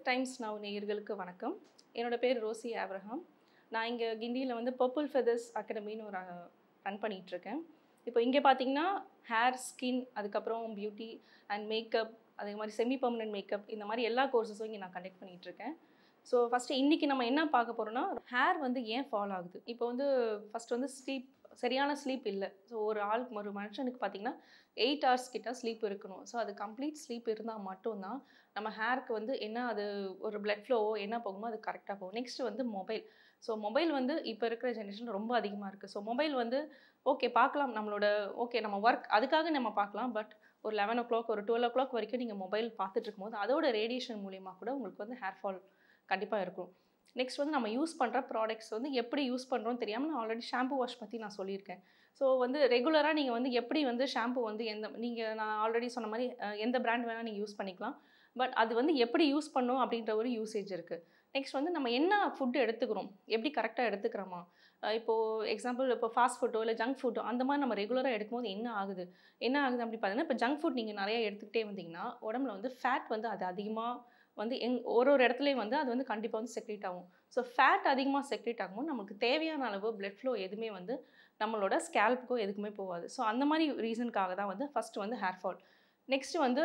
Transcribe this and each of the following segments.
times now நேயர்களுக்கு வணக்கம் என்னோட பேர் ரோசி ஆப்ரஹாம் நான் இங்கே கிண்டியில் வந்து பர்பிள் ஃபெதர்ஸ் அகாடமின்னு ஒரு ரன் பண்ணிகிட்ருக்கேன் இப்போ இங்கே பார்த்தீங்கன்னா ஹேர் ஸ்கின் அதுக்கப்புறம் பியூட்டி அண்ட் மேக்கப் அதே மாதிரி செமி பர்மனன்ட் மேக்கப் இந்த மாதிரி எல்லா கோர்சஸும் இங்கே நான் கண்டக்ட் பண்ணிகிட்ருக்கேன் ஸோ ஃபஸ்ட்டு இன்றைக்கி நம்ம என்ன பார்க்க போகிறோம்னா ஹேர் வந்து ஏன் ஃபால் ஆகுது இப்போ வந்து ஃபஸ்ட் வந்து ஸ்லீப் சரியான ஸ்லீப் இல்லை ஸோ ஒரு ஆளுக்கு ஒரு மனுஷனுக்கு பார்த்தீங்கன்னா எயிட் ஹவர்ஸ் கிட்ட ஸ்லீப் இருக்கணும் ஸோ அது கம்ப்ளீட் ஸ்லீப் இருந்தால் மட்டும்தான் நம்ம ஹேருக்கு வந்து என்ன அது ஒரு பிளட் ஃப்ளோவோ என்ன போகுமோ அது கரெக்டாக போகும் நெக்ஸ்ட் வந்து மொபைல் ஸோ மொபைல் வந்து இப்போ இருக்கிற ஜென்ரேஷன் ரொம்ப அதிகமாக இருக்குது ஸோ மொபைல் வந்து ஓகே பார்க்கலாம் நம்மளோட ஓகே நம்ம ஒர்க் அதுக்காக நம்ம பார்க்கலாம் பட் ஒரு லெவன் ஓ கிளாக் ஒரு டுவெல் ஓ கிளாக் வரைக்கும் நீங்கள் மொபைல் பார்த்துட்டு இருக்கும்போது அதோட ரேடியேஷன் மூலியமாக கூட உங்களுக்கு வந்து ஹேர் ஃபால் கண்டிப்பாக இருக்கும் நெக்ஸ்ட் வந்து நம்ம யூஸ் பண்ணுற ப்ராடக்ட்ஸ் வந்து எப்படி யூஸ் பண்ணுறோன்னு தெரியாமல் நான் ஆல்ரெடி ஷாம்பு வாஷ் பற்றி நான் சொல்லியிருக்கேன் ஸோ வந்து ரெகுலராக நீங்கள் வந்து எப்படி வந்து ஷாம்பு வந்து எந்த நீங்கள் நான் ஆல்ரெடி சொன்ன மாதிரி அஹ், எந்த பிராண்ட் வேணால் நீங்கள் யூஸ் பண்ணிக்கலாம் பட் அது வந்து எப்படி யூஸ் பண்ணணும் அப்படின்ற ஒரு யூசேஜ் இருக்குது நெக்ஸ்ட் வந்து நம்ம என்ன ஃபுட்டு எடுத்துக்கிறோம் எப்படி கரெக்டாக எடுத்துக்கிறோமா அஹ், இப்போது எக்ஸாம்பிள் இப்போ ஃபாஸ்ட் ஃபுட்டோ இல்லை ஜங்க் ஃபுட்டோ அந்த மாதிரி நம்ம ரெகுலராக எடுக்கும்போது என்ன ஆகுது என்ன ஆகுது அப்படி பார்த்தீங்கன்னா இப்போ ஜங்க் ஃபுட் நீங்கள் நிறைய எடுத்துக்கிட்டே வந்தீங்கன்னா உடம்புல வந்து ஃபேட் வந்து அது அதிகமாக வந்து எங் ஒரு ஒரு இடத்துலையும் வந்து அது வந்து கண்டிப்பாக வந்து செக்ரேட் ஆகும் ஸோ ஃபேட் அதிகமாக செக்ரேட் ஆகும்போது நமக்கு தேவையான அளவு பிளட் ஃப்ளோ எதுவுமே வந்து நம்மளோட ஸ்கேல்ப்புக்கோ எதுக்குமே போகாது ஸோ அந்த மாதிரி ரீசனுக்காக தான் வந்து ஃபஸ்ட்டு வந்து ஹேர் ஃபால் நெக்ஸ்ட் வந்து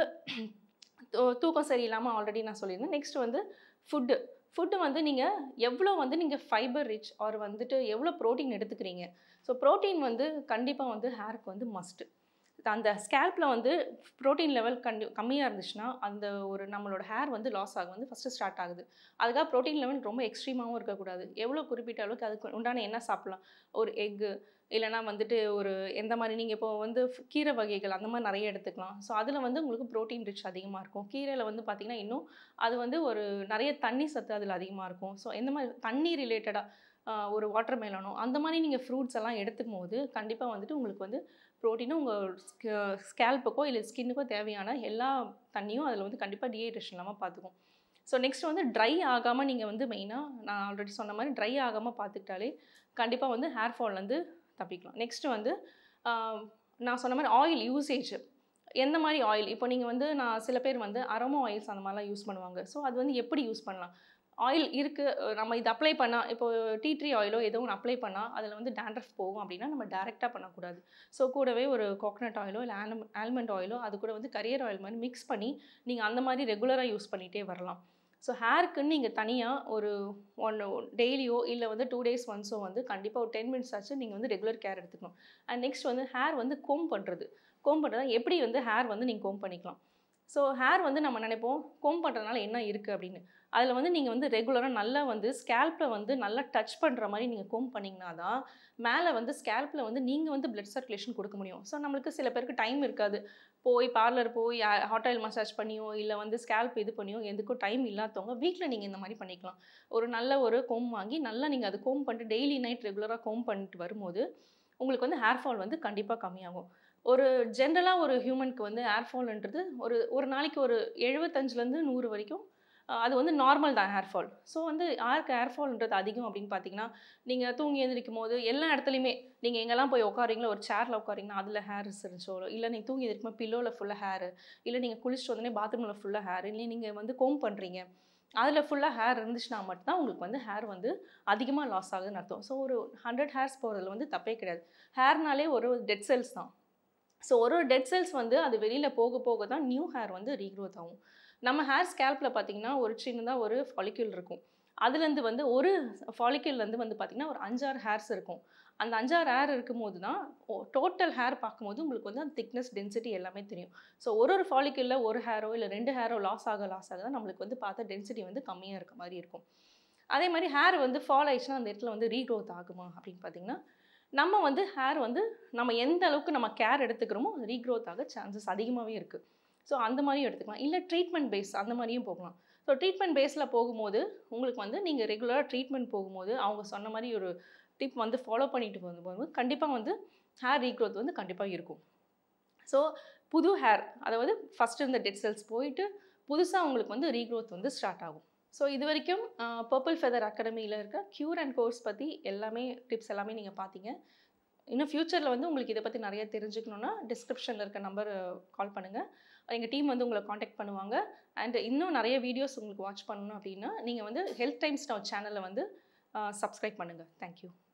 தூ- தூக்கம் சரியில்லாமல் ஆல்ரெடி நான் சொல்லியிருந்தேன் நெக்ஸ்ட் வந்து ஃபுட்டு ஃபுட்டு வந்து நீங்கள் எவ்வளோ வந்து நீங்கள் ஃபைபர் ரிச் ஆர் வந்துட்டு எவ்வளோ ப்ரோட்டீன் எடுத்துக்கிறீங்க ஸோ ப்ரோட்டீன் வந்து கண்டிப்பாக வந்து ஹேருக்கு வந்து மஸ்ட்டு அந்த ஸ்கேல்பில் வந்து ப்ரோட்டீன் லெவல் கண்டி கம்மியாக இருந்துச்சுன்னா அந்த ஒரு நம்மளோட ஹேர் வந்து லாஸ் ஆகும் வந்து ஃபஸ்ட்டு ஸ்டார்ட் ஆகுது அதுக்காக ப்ரோட்டீன் லெவல் ரொம்ப எக்ஸ்ட்ரீமாகவும் இருக்கக்கூடாது எவ்வளோ குறிப்பிட்ட அளவுக்கு அதுக்கு உண்டான என்ன சாப்பிட்லாம் ஒரு எக்கு இல்லைனா வந்துட்டு ஒரு எந்த மாதிரி நீங்கள் இப்போ வந்து ஃப்- கீரை வகைகள் அந்த மாதிரி நிறைய எடுத்துக்கலாம் ஸோ அதில் வந்து உங்களுக்கு ப்ரோட்டீன் ரிச் அதிகமாக இருக்கும் கீரையில் வந்து பார்த்திங்கன்னா இன்னும் அது வந்து ஒரு நிறைய தண்ணி சத்து அதில் அதிகமாக இருக்கும் ஸோ எந்த மாதிரி தண்ணி ரிலேட்டடாக ஒரு வாட்டர் மேலனோ அந்த மாதிரி நீங்கள் ஃப்ரூட்ஸ் எல்லாம் எடுத்துக்கும் போது கண்டிப்பாக வந்துட்டு உங்களுக்கு வந்து ப்ரோட்டீனும் உங்கள் ஸ்கேல்ப்புக்கோ இல்லை ஸ்கின்னுக்கோ தேவையான எல்லா தண்ணியும் அதில் வந்து கண்டிப்பாக டீஹைட்ரேஷன் இல்லாமல் பார்த்துக்கும் ஸோ நெக்ஸ்ட் வந்து ட்ரை ஆகாமல் நீங்கள் வந்து மெயினாக நான் ஆல்ரெடி சொன்ன மாதிரி ட்ரை ஆகாமல் பார்த்துக்கிட்டாலே கண்டிப்பாக வந்து ஹேர் ஃபால்லேருந்து தப்பிக்கலாம் நெக்ஸ்ட் வந்து ஆஹ், நான் சொன்ன மாதிரி ஆயில் யூசேஜ் எந்த மாதிரி ஆயில் இப்போ நீங்கள் வந்து நான் சில பேர் வந்து அரோமா ஆயில்ஸ் அந்த மாதிரிலாம் யூஸ் பண்ணுவாங்க ஸோ அது வந்து எப்படி யூஸ் பண்ணலாம் ஆயில் இருக்குது நம்ம இது அப்ளை பண்ணால் இப்போ டீ ட்ரீ ஆயிலோ ஏதோ ஒன்று அப்ளை பண்ணால் அதில் வந்து டேண்ட்ரஃப் போகும் அப்படின்னா நம்ம டேரெக்டாக பண்ணக்கூடாது ஸோ கூடவே ஒரு கோகனட் ஆயிலோ இல்லை ஆல்ம ஆல்மண்ட் ஆயிலோ அது கூட வந்து கரியர் ஆயில் மாதிரி மிக்ஸ் பண்ணி நீங்கள் அந்த மாதிரி ரெகுலராக யூஸ் பண்ணிகிட்டே வரலாம் ஸோ ஹேருக்குன்னு நீங்கள் தனியாக ஒரு ஒன் டெய்லியோ இல்லை வந்து டூ டேஸ் ஒன்ஸோ வந்து கண்டிப்பாக ஒரு டென் மினிட்ஸ் ஆச்சு நீங்கள் வந்து ரெகுலர் கேர் எடுத்துக்கணும் அண்ட் நெக்ஸ்ட் வந்து ஹேர் வந்து கோம் பண்ணுறது கோம் பண்ணுறது எப்படி வந்து ஹேர் வந்து நீங்கள் கோம் பண்ணிக்கலாம் ஸோ ஹேர் வந்து நம்ம நினைப்போம் கோம் பண்ணுறதுனால என்ன இருக்குது அப்படின்னு அதில் வந்து நீங்கள் வந்து ரெகுலராக நல்லா வந்து ஸ்கேல்பில் வந்து நல்லா டச் பண்ணுற மாதிரி நீங்கள் கோம் பண்ணிங்கன்னா தான் மேலே வந்து ஸ்கேல்பில் வந்து நீங்கள் வந்து பிளட் சர்க்குலேஷன் கொடுக்க முடியும் ஸோ நம்மளுக்கு சில பேருக்கு டைம் இருக்காது போய் பார்லர் போய் ஹாட் ஆயில் மசாஜ் பண்ணியோ இல்லை வந்து ஸ்கேல்ப் இது பண்ணியோ எதுக்கும் டைம் இல்லாதவங்க வீட்டில் நீங்கள் இந்த மாதிரி பண்ணிக்கலாம் ஒரு நல்ல ஒரு கோம் வாங்கி நல்லா நீங்கள் அது கோம் பண்ணிட்டு டெய்லி நைட் ரெகுலராக கோம் பண்ணிட்டு வரும்போது உங்களுக்கு வந்து ஹேர் ஃபால் வந்து கண்டிப்பாக கம்மியாகும் ஒரு ஜென்ரலாக ஒரு ஹியூமனுக்கு வந்து ஹேர் ஃபால்ன்றது ஒரு ஒரு நாளைக்கு ஒரு எழுபத்தஞ்சிலேருந்து நூறு வரைக்கும் அஹ், அது வந்து நார்மல் தான் ஹேர் ஃபால் ஸோ வந்து யாருக்கு ஹேர் ஃபால்ன்றது அதிகம் அப்படின்னு பார்த்தீங்கன்னா நீங்கள் தூங்கி எழுந்திரிக்கும் போது எல்லா இடத்துலையுமே நீங்கள் எங்கெல்லாம் போய் உட்காரீங்களோ ஒரு சேரில் உட்காரீங்கன்னா அதில் ஹேர் இருந்துச்சோ இல்லை நீங்கள் தூங்கி எழுந்திரிக்கும் பில்லோவில் ஃபுல்லாக ஹேர் இல்லை நீங்கள் குளிச்சுட்டு வந்தோடனே பாத்ரூமில் ஃபுல்லாக ஹேர் இல்லை நீங்கள் வந்து கோம் பண்ணுறீங்க அதில் ஃபுல்லாக ஹேர் இருந்துச்சுன்னா மட்டும்தான் உங்களுக்கு வந்து ஹேர் வந்து அதிகமாக லாஸ் ஆகுதுன்னு அர்த்தம் ஸோ ஒரு ஹண்ட்ரட் ஹேர்ஸ் போகிறதுல வந்து தப்பே கிடையாது ஹேர்னாலே ஒரு டெட் செல்ஸ் தான் ஸோ ஒரு ஒரு டெட் செல்ஸ் வந்து அது வெளியில் போக போக தான் நியூ ஹேர் வந்து ரீக்ரோத் ஆகும் நம்ம ஹேர் ஸ்கேல்பில் பார்த்தீங்கன்னா ஒரு சின்னதாக ஒரு ஃபாலிக்யூல் இருக்கும் அதுலேருந்து வந்து ஒரு ஃபாலிக்யூல்லேருந்து வந்து பார்த்திங்கன்னா ஒரு அஞ்சாறு ஹேர்ஸ் இருக்கும் அந்த அஞ்சாறு ஹேர் இருக்கும்போது தான் டோட்டல் ஹேர் பார்க்கும்போது உங்களுக்கு வந்து அந்த திக்னஸ் டென்சிட்டி எல்லாமே தெரியும் ஸோ ஒரு ஒரு ஃபாலிக்யூலில் ஒரு ஹேரோ இல்லை ரெண்டு ஹேரோ லாஸ் ஆக லாஸ் ஆக தான் நம்மளுக்கு வந்து பார்த்தா டென்சிட்டி வந்து கம்மியாக இருக்க மாதிரி இருக்கும் அதே மாதிரி ஹேர் வந்து ஃபால் ஆயிடுச்சுன்னா அந்த இடத்துல வந்து ரீக்ரோத் ஆகுமா அப்படின்னு பார்த்தீங்கன்னா நம்ம வந்து ஹேர் வந்து நம்ம எந்த அளவுக்கு நம்ம கேர் எடுத்துக்கிறோமோ ரீக்ரோத் ஆக சான்சஸ் அதிகமாகவே இருக்குது ஸோ அந்த மாதிரியும் எடுத்துக்கலாம் இல்லை ட்ரீட்மெண்ட் பேஸ் அந்த மாதிரியும் போகலாம் ஸோ ட்ரீட்மெண்ட் பேஸில் போகும்போது உங்களுக்கு வந்து நீங்கள் ரெகுலராக ட்ரீட்மெண்ட் போகும்போது அவங்க சொன்ன மாதிரி ஒரு டிப் வந்து ஃபாலோ பண்ணிட்டு வந்து போகும்போது கண்டிப்பாக வந்து ஹேர் ரீக்ரோத் வந்து கண்டிப்பாக இருக்கும் ஸோ புது ஹேர் அதாவது ஃபஸ்ட்டு இருந்த டெட் செல்ஸ் போயிட்டு புதுசாக உங்களுக்கு வந்து ரீக்ரோத் வந்து ஸ்டார்ட் ஆகும் ஸோ இது வரைக்கும் பர்பிள் ஃபெதர் அகாடமியில் இருக்க க்யூர் அண்ட் கோர்ஸ் பற்றி எல்லாமே டிப்ஸ் எல்லாமே நீங்கள் பார்த்தீங்க இன்னும் ஃப்யூச்சரில் வந்து உங்களுக்கு இதை பற்றி நிறைய தெரிஞ்சுக்கணுன்னா டிஸ்கிரிப்ஷனில் இருக்க நம்பர் கால் பண்ணுங்கள் எங்கள் டீம் வந்து உங்களை காண்டாக்ட் பண்ணுவாங்க அண்ட் இன்னும் நிறைய வீடியோஸ் உங்களுக்கு வாட்ச் பண்ணணும் அப்படின்னா நீங்கள் வந்து ஹெல்த் டைம்ஸ் நவ் சேனலை வந்து சப்ஸ்கிரைப் பண்ணுங்கள் தேங்க்யூ